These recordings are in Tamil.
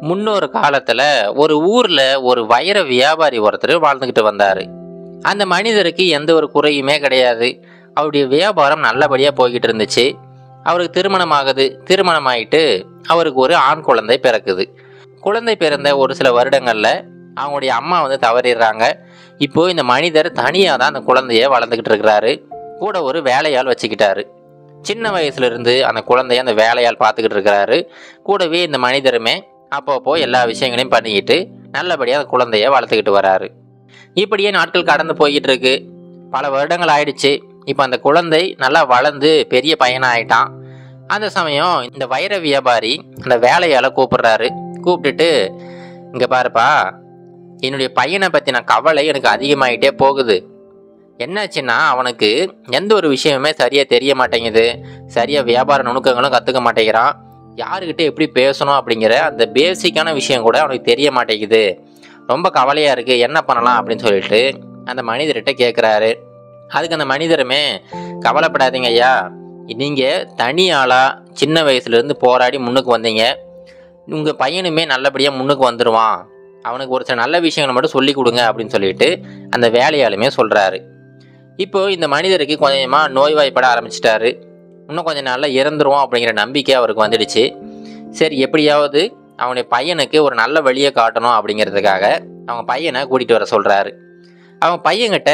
முன்னொரு காலத்துல ஒரு ஊர்ல ஒரு வைர வியாபாரி ஒருத்தர் வாழ்ந்துக்கிட்டு வந்தாரு அந்த மனிதருக்கு எந்த ஒரு குறையுமே கிடையாது அவருடைய வியாபாரம் நல்லபடியா போய்கிட்டு இருந்துச்சு அவருக்கு திருமணம் ஆகுது திருமணம் ஆயிட்டு அவருக்கு ஒரு ஆண் குழந்தை பிறக்குது குழந்தை பிறந்த ஒரு சில வருடங்கள்ல அவங்களுடைய அம்மா வந்து தவறிடுறாங்க இப்போ இந்த மனிதர் தனியாக தான் அந்த குழந்தைய வளர்ந்துக்கிட்டு இருக்கிறாரு கூட ஒரு வேலையாள் வச்சுக்கிட்டாரு சின்ன வயசுல இருந்து அந்த குழந்தைய அந்த வேலையாள் பார்த்துக்கிட்டு இருக்கிறாரு கூடவே இந்த மனிதருமே அப்பப்போ எல்லா விஷயங்களையும் பண்ணிக்கிட்டு நல்லபடியாக அந்த குழந்தைய வளர்த்துக்கிட்டு வராரு இப்படியே நாட்கள் கடந்து போய்கிட்டு இருக்கு பல வருடங்கள் ஆயிடுச்சு இப்போ அந்த குழந்தை நல்லா வளர்ந்து பெரிய பையனா ஆயிட்டான் அந்த சமயம் இந்த வைர வியாபாரி அந்த வேலையால கூப்பிடுறாரு கூப்பிட்டுட்டு இங்க பாருப்பா என்னுடைய பையனை பற்றின கவலை எனக்கு அதிகமாயிட்டே போகுது என்னாச்சுன்னா அவனுக்கு எந்த ஒரு விஷயமுமே சரியாக தெரிய மாட்டேங்குது சரியாக வியாபார நுணுக்கங்களும் கற்றுக்க மாட்டேங்கிறான் யாருக்கிட்ட எப்படி பேசணும் அப்படிங்கிற அந்த பேசிக்கான விஷயம் கூட அவனுக்கு தெரிய மாட்டேங்குது ரொம்ப கவலையாக இருக்குது என்ன பண்ணலாம் அப்படின்னு சொல்லிட்டு அந்த மனிதர்கிட்ட கேட்குறாரு அதுக்கு அந்த மனிதருமே கவலைப்படாதீங்க ஐயா நீங்கள் தனி ஆளாக சின்ன வயசுலேருந்து போராடி முன்னுக்கு வந்தீங்க உங்கள் பையனுமே நல்லபடியாக முன்னுக்கு வந்துடுவான் அவனுக்கு ஒரு சில நல்ல விஷயங்களை மட்டும் சொல்லி கொடுங்க அப்படின்னு சொல்லிட்டு அந்த வேலையாளுமே சொல்கிறாரு இப்போ இந்த மனிதருக்கு கொஞ்சமாக நோய்வாய்ப்பட ஆரம்பிச்சிட்டாரு இன்னும் கொஞ்ச நாளில் இறந்துருவோம் அப்படிங்கிற நம்பிக்கை அவருக்கு வந்துடுச்சு சரி எப்படியாவது அவனுடைய பையனுக்கு ஒரு நல்ல வழியை காட்டணும் அப்படிங்கிறதுக்காக அவங்க பையனை கூட்டிகிட்டு வர சொல்கிறாரு அவங்க பையன்கிட்ட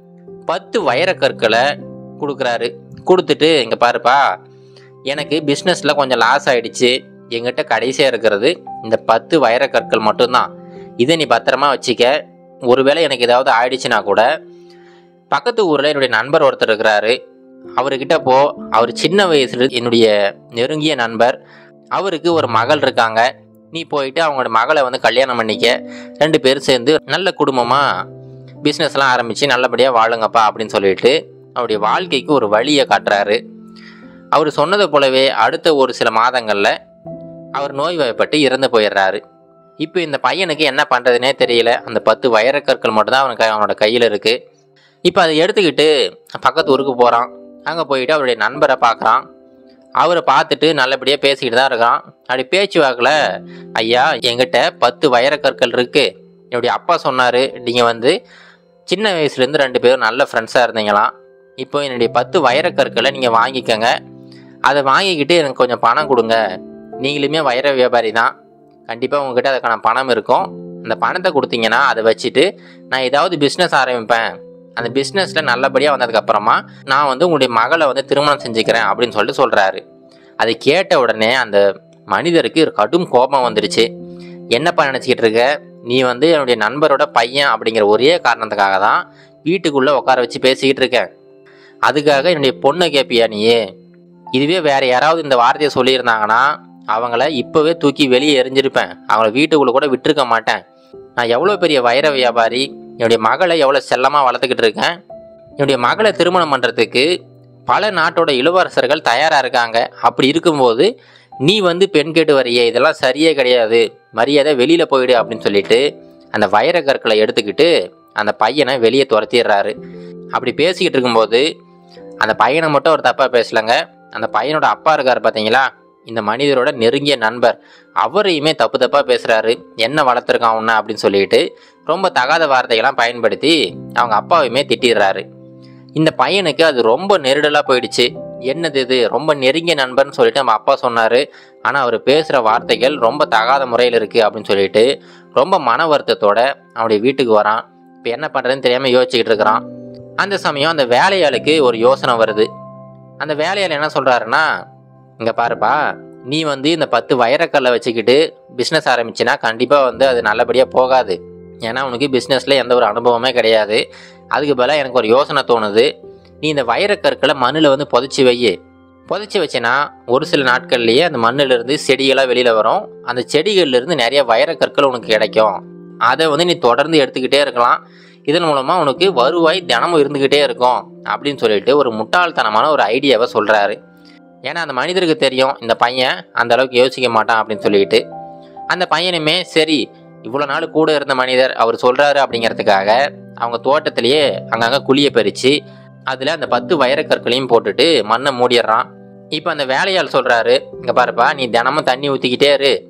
பத்து வைரக்கற்களை கொடுக்குறாரு கொடுத்துட்டு இங்கே பாருப்பா எனக்கு பிஸ்னஸில் கொஞ்சம் லாஸ் ஆயிடுச்சு எங்கிட்ட கடைசியாக இருக்கிறது இந்த பத்து வைரக்கற்கள் மட்டும்தான் இதை நீ பத்திரமா வச்சுக்க ஒருவேளை எனக்கு ஏதாவது ஆயிடுச்சுன்னா கூட பக்கத்து ஊரில் என்னுடைய நண்பர் ஒருத்தர் இருக்கிறாரு அவர்கிட்ட போ அவர் சின்ன வயசுல என்னுடைய நெருங்கிய நண்பர் அவருக்கு ஒரு மகள் இருக்காங்க நீ போயிட்டு அவங்களோட மகளை வந்து கல்யாணம் பண்ணிக்க ரெண்டு பேரும் சேர்ந்து நல்ல குடும்பமாக பிஸ்னஸ்லாம் ஆரம்பித்து நல்லபடியாக வாழுங்கப்பா அப்படின்னு சொல்லிட்டு அவருடைய வாழ்க்கைக்கு ஒரு வழியை காட்டுறாரு அவர் சொன்னது போலவே அடுத்த ஒரு சில மாதங்களில் அவர் நோய்வாய்ப்பட்டு இறந்து போயிடுறாரு இப்போ இந்த பையனுக்கு என்ன பண்ணுறதுனே தெரியல அந்த பத்து வைரக்கற்கள் மட்டும்தான் அவனுக்கு அவனோட கையில் இருக்குது இப்போ அதை எடுத்துக்கிட்டு பக்கத்து ஊருக்கு போகிறான் அங்கே போயிட்டு அவருடைய நண்பரை பார்க்குறான் அவரை பார்த்துட்டு நல்லபடியாக பேசிக்கிட்டு தான் இருக்கான் அப்படி பேச்சு வாக்கில் ஐயா என்கிட்ட பத்து வைரக்கற்கள் இருக்குது என்னுடைய அப்பா சொன்னார் நீங்கள் வந்து சின்ன வயசுலேருந்து ரெண்டு பேரும் நல்ல ஃப்ரெண்ட்ஸாக இருந்தீங்களாம் இப்போ என்னுடைய பத்து வைரக்கற்களை நீங்கள் வாங்கிக்கோங்க அதை வாங்கிக்கிட்டு எனக்கு கொஞ்சம் பணம் கொடுங்க நீங்களுமே வைர வியாபாரி தான் கண்டிப்பாக உங்ககிட்ட அதுக்கான பணம் இருக்கும் அந்த பணத்தை கொடுத்தீங்கன்னா அதை வச்சுட்டு நான் ஏதாவது பிஸ்னஸ் ஆரம்பிப்பேன் அந்த பிஸ்னஸில் நல்லபடியாக வந்ததுக்கப்புறமா நான் வந்து உங்களுடைய மகளை வந்து திருமணம் செஞ்சுக்கிறேன் அப்படின்னு சொல்லிட்டு சொல்கிறாரு அதை கேட்ட உடனே அந்த மனிதருக்கு ஒரு கடும் கோபம் வந்துடுச்சு என்னப்பா நினச்சிக்கிட்டு இருக்க நீ வந்து என்னுடைய நண்பரோட பையன் அப்படிங்கிற ஒரே காரணத்துக்காக தான் வீட்டுக்குள்ளே உட்கார வச்சு பேசிக்கிட்டு இருக்கேன் அதுக்காக என்னுடைய பொண்ணை கேட்பியா நீயே இதுவே வேற யாராவது இந்த வார்த்தையை சொல்லியிருந்தாங்கன்னா அவங்கள இப்போவே தூக்கி வெளியே எரிஞ்சிருப்பேன் அவங்கள வீட்டுக்குள்ளே கூட விட்டுருக்க மாட்டேன் நான் எவ்வளோ பெரிய வைர வியாபாரி என்னுடைய மகளை எவ்வளோ செல்லமாக வளர்த்துக்கிட்டு இருக்கேன் என்னுடைய மகளை திருமணம் பண்ணுறதுக்கு பல நாட்டோட இளவரசர்கள் தயாராக இருக்காங்க அப்படி இருக்கும்போது நீ வந்து பெண் கேட்டு வரையே இதெல்லாம் சரியே கிடையாது மரியாதை வெளியில் போயிடு அப்படின்னு சொல்லிட்டு அந்த வைர கற்களை எடுத்துக்கிட்டு அந்த பையனை வெளியே துரத்திடுறாரு அப்படி பேசிக்கிட்டு இருக்கும்போது அந்த பையனை மட்டும் ஒரு தப்பாக பேசலைங்க அந்த பையனோட அப்பா இருக்கார் பார்த்தீங்களா இந்த மனிதரோட நெருங்கிய நண்பர் அவரையுமே தப்பு தப்பாக பேசுகிறாரு என்ன வளர்த்துருக்கான் உன்ன அப்படின்னு சொல்லிட்டு ரொம்ப தகாத வார்த்தைகள்லாம் பயன்படுத்தி அவங்க அப்பாவையுமே திட்டிடுறாரு இந்த பையனுக்கு அது ரொம்ப நெருடலாக போயிடுச்சு என்னது இது ரொம்ப நெருங்கிய நண்பர்னு சொல்லிட்டு நம்ம அப்பா சொன்னார் ஆனால் அவர் பேசுகிற வார்த்தைகள் ரொம்ப தகாத முறையில் இருக்குது அப்படின்னு சொல்லிட்டு ரொம்ப மன வருத்தத்தோட அவனுடைய வீட்டுக்கு வரான் இப்போ என்ன பண்ணுறதுன்னு தெரியாமல் யோசிச்சுக்கிட்டு இருக்கிறான் அந்த சமயம் அந்த வேலையாளுக்கு ஒரு யோசனை வருது அந்த வேலையாள் என்ன சொல்கிறாருன்னா இங்கே பாருப்பா நீ வந்து இந்த பத்து வைரக்கல்லை வச்சுக்கிட்டு பிஸ்னஸ் ஆரம்பிச்சின்னா கண்டிப்பாக வந்து அது நல்லபடியாக போகாது ஏன்னா உனக்கு பிஸ்னஸில் எந்த ஒரு அனுபவமே கிடையாது அதுக்கு பதிலாக எனக்கு ஒரு யோசனை தோணுது நீ இந்த வைரக்கற்களை மண்ணில் வந்து புதைச்சி வை புதைச்சி வச்சேன்னா ஒரு சில நாட்கள்லேயே அந்த மண்ணிலிருந்து செடிகளாக வெளியில் வரும் அந்த செடிகள்லேருந்து நிறைய வைரக்கற்கள் உனக்கு கிடைக்கும் அதை வந்து நீ தொடர்ந்து எடுத்துக்கிட்டே இருக்கலாம் இதன் மூலமாக உனக்கு வருவாய் தினமும் இருந்துக்கிட்டே இருக்கும் அப்படின்னு சொல்லிட்டு ஒரு முட்டாள்தனமான ஒரு ஐடியாவை சொல்கிறாரு ஏன்னா அந்த மனிதருக்கு தெரியும் இந்த பையன் அந்த அளவுக்கு யோசிக்க மாட்டான் அப்படின்னு சொல்லிட்டு அந்த பையனுமே சரி இவ்வளோ நாள் கூட இருந்த மனிதர் அவர் சொல்கிறாரு அப்படிங்கிறதுக்காக அவங்க தோட்டத்திலேயே அங்கங்கே குழியை பறித்து அதில் அந்த பத்து வைரக்கற்களையும் போட்டுட்டு மண்ணை மூடிடுறான் இப்போ அந்த வேலையாள் சொல்கிறாரு இங்கே பாருப்பா நீ தினமும் தண்ணி ஊற்றிக்கிட்டே இரு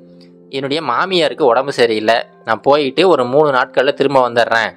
என்னுடைய மாமியாருக்கு உடம்பு சரியில்லை நான் போயிட்டு ஒரு மூணு நாட்களில் திரும்ப வந்துடுறேன்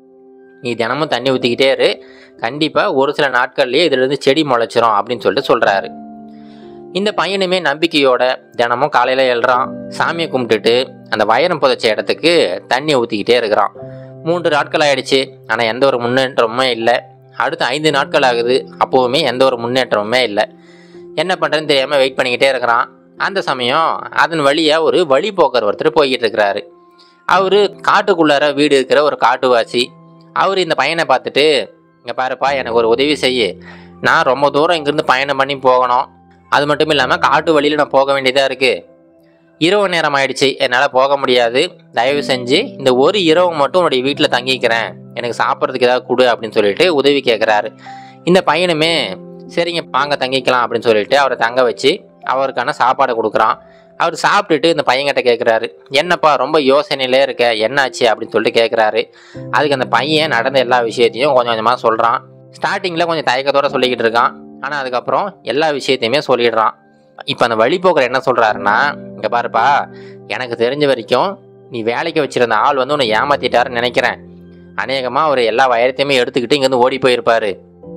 நீ தினமும் தண்ணி ஊற்றிக்கிட்டே இரு கண்டிப்பாக ஒரு சில நாட்கள்லேயே இதுலேருந்து செடி முளைச்சிரும் அப்படின்னு சொல்லிட்டு சொல்கிறாரு இந்த பையனுமே நம்பிக்கையோட தினமும் காலையில் எழுறான் சாமியை கும்பிட்டுட்டு அந்த வயரம் புதைச்ச இடத்துக்கு தண்ணி ஊற்றிக்கிட்டே இருக்கிறான் மூன்று நாட்கள் ஆயிடுச்சு ஆனால் எந்த ஒரு முன்னேற்றமுமே இல்லை அடுத்து ஐந்து நாட்கள் ஆகுது அப்போவுமே எந்த ஒரு முன்னேற்றமுமே இல்லை என்ன பண்ணுறதுன்னு தெரியாமல் வெயிட் பண்ணிக்கிட்டே இருக்கிறான் அந்த சமயம் அதன் வழியாக ஒரு வழிபோக்கர் ஒருத்தர் போய்கிட்டு இருக்கிறாரு அவர் காட்டுக்குள்ளார வீடு இருக்கிற ஒரு காட்டுவாசி அவர் இந்த பையனை பார்த்துட்டு இங்கே பாருப்பா எனக்கு ஒரு உதவி செய்யு நான் ரொம்ப தூரம் இங்கேருந்து பயணம் பண்ணி போகணும் அது மட்டும் இல்லாமல் காட்டு வழியில் நான் போக வேண்டியதாக இருக்குது இரவு நேரம் ஆயிடுச்சு என்னால் போக முடியாது தயவு செஞ்சு இந்த ஒரு இரவு மட்டும் உன்னுடைய வீட்டில் தங்கிக்கிறேன் எனக்கு சாப்பிட்றதுக்கு ஏதாவது கொடு அப்படின்னு சொல்லிட்டு உதவி கேட்குறாரு இந்த பையனுமே சரிங்க வாங்க தங்கிக்கலாம் அப்படின்னு சொல்லிட்டு அவரை தங்க வச்சு அவருக்கான சாப்பாடை கொடுக்குறான் அவர் சாப்பிட்டுட்டு இந்த பையன்கிட்ட கேட்குறாரு என்னப்பா ரொம்ப யோசனையிலே இருக்க என்னாச்சு அப்படின்னு சொல்லிட்டு கேட்குறாரு அதுக்கு அந்த பையன் நடந்த எல்லா விஷயத்தையும் கொஞ்சம் கொஞ்சமாக சொல்கிறான் ஸ்டார்டிங்கில் கொஞ்சம் தயக்கத்தோட சொல்லிக்கிட்டு இருக்கான் ஆனால் அதுக்கப்புறம் எல்லா விஷயத்தையுமே சொல்லிடுறான் இப்போ அந்த வழிபோக்கர் என்ன சொல்கிறாருன்னா இங்கே பாருப்பா எனக்கு தெரிஞ்ச வரைக்கும் நீ வேலைக்கு வச்சிருந்த ஆள் வந்து உன்னை ஏமாத்திட்டாருன்னு நினைக்கிறேன் அநேகமாக அவர் எல்லா வயரத்தையுமே எடுத்துக்கிட்டு இங்கேருந்து ஓடி போயிருப்பாரு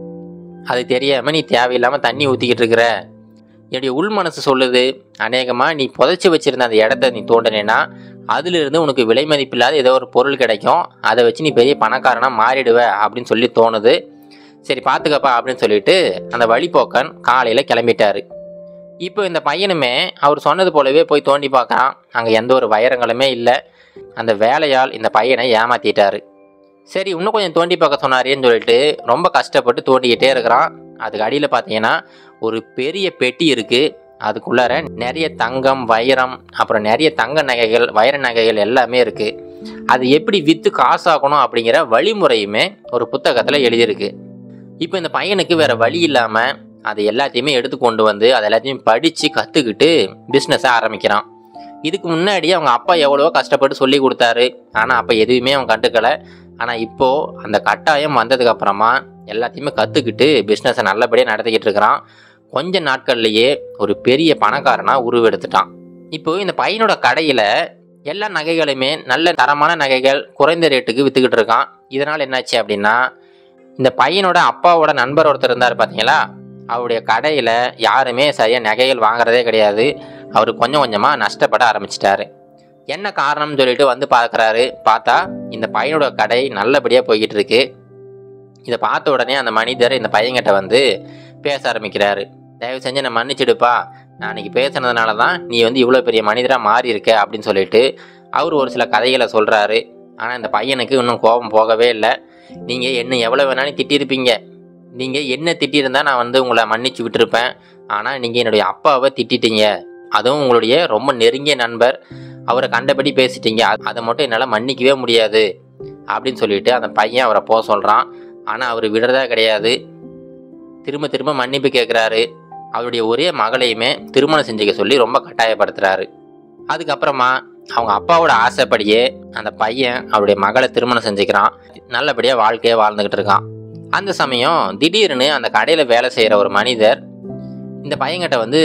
அது தெரியாமல் நீ தேவையில்லாமல் தண்ணி ஊற்றிக்கிட்டு இருக்கிற என்னுடைய உள் மனசு சொல்லுது அநேகமாக நீ புதைச்சி வச்சிருந்த அந்த இடத்த நீ தோண்டினேன்னா அதிலிருந்து உனக்கு விலை மதிப்பில்லாத ஏதோ ஒரு பொருள் கிடைக்கும் அதை வச்சு நீ பெரிய பணக்காரனாக மாறிடுவ அப்படின்னு சொல்லி தோணுது சரி பார்த்துக்கப்பா அப்படின்னு சொல்லிட்டு அந்த வழிபோக்கன் காலையில் கிளம்பிட்டாரு இப்போ இந்த பையனுமே அவர் சொன்னது போலவே போய் தோண்டி பார்க்குறான் அங்கே எந்த ஒரு வைரங்களுமே இல்லை அந்த வேலையால் இந்த பையனை ஏமாத்திட்டாரு சரி இன்னும் கொஞ்சம் தோண்டி பார்க்க சொன்னாரேன்னு சொல்லிட்டு ரொம்ப கஷ்டப்பட்டு தோண்டிக்கிட்டே இருக்கிறான் அதுக்கு அடியில் பார்த்தீங்கன்னா ஒரு பெரிய பெட்டி இருக்குது அதுக்குள்ளார நிறைய தங்கம் வைரம் அப்புறம் நிறைய தங்க நகைகள் வைர நகைகள் எல்லாமே இருக்குது அது எப்படி விற்று காசாக்கணும் அப்படிங்கிற வழிமுறையுமே ஒரு புத்தகத்தில் எழுதியிருக்கு இப்போ இந்த பையனுக்கு வேற வழி இல்லாமல் அது எல்லாத்தையுமே எடுத்து கொண்டு வந்து அது எல்லாத்தையும் படித்து கற்றுக்கிட்டு பிஸ்னஸை ஆரம்பிக்கிறான் இதுக்கு முன்னாடி அவங்க அப்பா எவ்வளவோ கஷ்டப்பட்டு சொல்லி கொடுத்தாரு ஆனால் அப்போ எதுவுமே அவன் கண்டுக்கலை ஆனால் இப்போது அந்த கட்டாயம் வந்ததுக்கு அப்புறமா எல்லாத்தையுமே கற்றுக்கிட்டு பிஸ்னஸை நல்லபடியாக நடத்திக்கிட்டு இருக்கிறான் கொஞ்ச நாட்கள்லேயே ஒரு பெரிய பணக்காரனாக உருவெடுத்துட்டான் இப்போ இந்த பையனோட கடையில் எல்லா நகைகளுமே நல்ல தரமான நகைகள் குறைந்த ரேட்டுக்கு விற்றுக்கிட்டு இருக்கான் இதனால் என்னாச்சு அப்படின்னா இந்த பையனோட அப்பாவோட நண்பர் ஒருத்தர் இருந்தார் பார்த்தீங்களா அவருடைய கடையில் யாருமே சரியாக நகைகள் வாங்குறதே கிடையாது அவர் கொஞ்சம் கொஞ்சமாக நஷ்டப்பட ஆரம்பிச்சிட்டாரு என்ன காரணம்னு சொல்லிட்டு வந்து பார்க்குறாரு பார்த்தா இந்த பையனோட கடை நல்லபடியாக போய்கிட்டு இருக்கு இதை பார்த்த உடனே அந்த மனிதர் இந்த பையன்கிட்ட வந்து பேச ஆரம்பிக்கிறாரு தயவு செஞ்சு என்னை மன்னிச்சிடுப்பா நான் அன்னைக்கு பேசுனதுனால தான் நீ வந்து இவ்வளோ பெரிய மனிதராக மாறி இருக்க அப்படின்னு சொல்லிட்டு அவர் ஒரு சில கதைகளை சொல்கிறாரு ஆனால் இந்த பையனுக்கு இன்னும் கோபம் போகவே இல்லை நீங்கள் என்ன எவ்வளோ வேணாலும் திட்டியிருப்பீங்க நீங்கள் என்ன திட்டியிருந்தா நான் வந்து உங்களை மன்னிச்சு விட்டுருப்பேன் ஆனால் நீங்கள் என்னுடைய அப்பாவை திட்டிட்டீங்க அதுவும் உங்களுடைய ரொம்ப நெருங்கிய நண்பர் அவரை கண்டபடி பேசிட்டீங்க அது- அதை மட்டும் என்னால் மன்னிக்கவே முடியாது அப்படின்னு சொல்லிட்டு அந்த பையன் அவரை போக சொல்கிறான் ஆனால் அவர் விடுறதா கிடையாது திரும்ப திரும்ப மன்னிப்பு கேட்குறாரு அவருடைய ஒரே மகளையுமே திருமணம் செஞ்சுக்க சொல்லி ரொம்ப கட்டாயப்படுத்துறாரு அதுக்கப்புறமா அவங்க அப்பாவோட ஆசைப்படியே அந்த பையன் அவருடைய மகளை திருமணம் செஞ்சுக்கிறான் நல்லபடியாக வாழ்க்கையை வாழ்ந்துக்கிட்டு இருக்கான் அந்த சமயம் திடீர்னு அந்த கடையில் வேலை செய்கிற ஒரு மனிதர் இந்த பையன்கிட்ட வந்து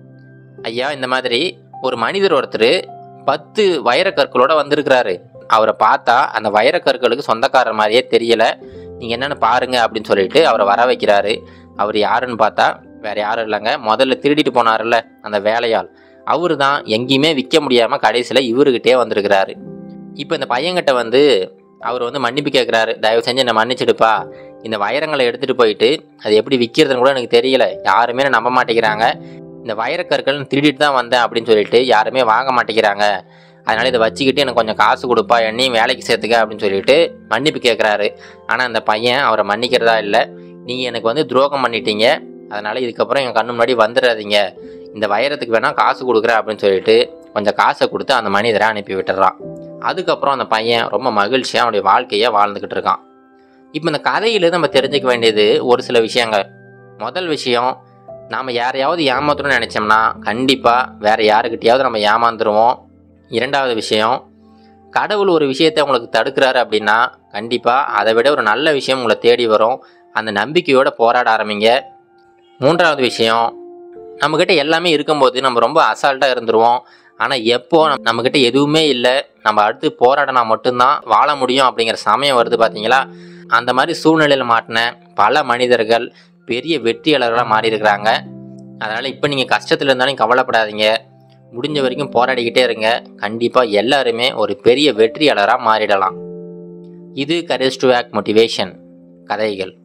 ஐயா இந்த மாதிரி ஒரு மனிதர் ஒருத்தர் பத்து வைரக்கற்களோட வந்திருக்கிறாரு அவரை பார்த்தா அந்த வைரக்கற்களுக்கு சொந்தக்காரர் மாதிரியே தெரியல நீங்கள் என்னென்னு பாருங்க அப்படின்னு சொல்லிட்டு அவரை வர வைக்கிறாரு அவர் யாருன்னு பார்த்தா வேற யாரும் இல்லைங்க முதல்ல திருடிட்டு போனார்ல அந்த வேலையாள் அவரு தான் எங்கேயுமே விற்க முடியாமல் கடைசியில் இவருக்கிட்டே வந்திருக்கிறாரு இப்போ இந்த பையன்கிட்ட வந்து அவர் வந்து மன்னிப்பு கேட்குறாரு தயவு செஞ்சு என்னை மன்னிச்சிடுப்பா இந்த வைரங்களை எடுத்துகிட்டு போயிட்டு அது எப்படி விற்கிறதுன்னு கூட எனக்கு தெரியல யாருமே என்னை நம்ப மாட்டேங்கிறாங்க இந்த வைரக்கற்கள் திருடிட்டு தான் வந்தேன் அப்படின்னு சொல்லிட்டு யாருமே வாங்க மாட்டேங்கிறாங்க அதனால் இதை வச்சுக்கிட்டு எனக்கு கொஞ்சம் காசு கொடுப்பா என்னையும் வேலைக்கு சேர்த்துக்க அப்படின்னு சொல்லிட்டு மன்னிப்பு கேட்குறாரு ஆனால் அந்த பையன் அவரை மன்னிக்கிறதா இல்லை நீங்கள் எனக்கு வந்து துரோகம் பண்ணிட்டீங்க அதனால் இதுக்கப்புறம் என் கண்ணு முன்னாடி வந்துடாதீங்க இந்த வைரத்துக்கு வேணால் காசு கொடுக்குறேன் அப்படின்னு சொல்லிட்டு கொஞ்சம் காசை கொடுத்து அந்த மனிதரை அனுப்பி விட்டுறான் அதுக்கப்புறம் அந்த பையன் ரொம்ப மகிழ்ச்சியாக அவனுடைய வாழ்க்கையை வாழ்ந்துக்கிட்டு இருக்கான் இப்போ இந்த கதையில நம்ம தெரிஞ்சுக்க வேண்டியது ஒரு சில விஷயங்கள் முதல் விஷயம் நாம் யாரையாவது ஏமாத்தணும்னு நினச்சோம்னா கண்டிப்பாக வேறு யாருக்கிட்டையாவது நம்ம ஏமாந்துருவோம் இரண்டாவது விஷயம் கடவுள் ஒரு விஷயத்தை உங்களுக்கு தடுக்கிறாரு அப்படின்னா கண்டிப்பாக அதை விட ஒரு நல்ல விஷயம் உங்களை தேடி வரும் அந்த நம்பிக்கையோடு போராட ஆரம்பிங்க மூன்றாவது விஷயம் நம்மக்கிட்ட எல்லாமே இருக்கும்போது நம்ம ரொம்ப அசால்ட்டாக இருந்துருவோம் ஆனால் எப்போ நம் நம்மக்கிட்ட எதுவுமே இல்லை நம்ம அடுத்து போராடினா மட்டும்தான் வாழ முடியும் அப்படிங்கிற சமயம் வருது பார்த்தீங்களா அந்த மாதிரி சூழ்நிலையில் மாட்டின பல மனிதர்கள் பெரிய வெற்றியாளர்களாக மாறி இருக்கிறாங்க அதனால் இப்போ நீங்கள் கஷ்டத்தில் இருந்தாலும் கவலைப்படாதீங்க முடிஞ்ச வரைக்கும் போராடிக்கிட்டே இருங்க கண்டிப்பாக எல்லாருமே ஒரு பெரிய வெற்றியாளராக மாறிடலாம் இது கரேஜ் டு ஆக்ட் மோட்டிவேஷன் கதைகள்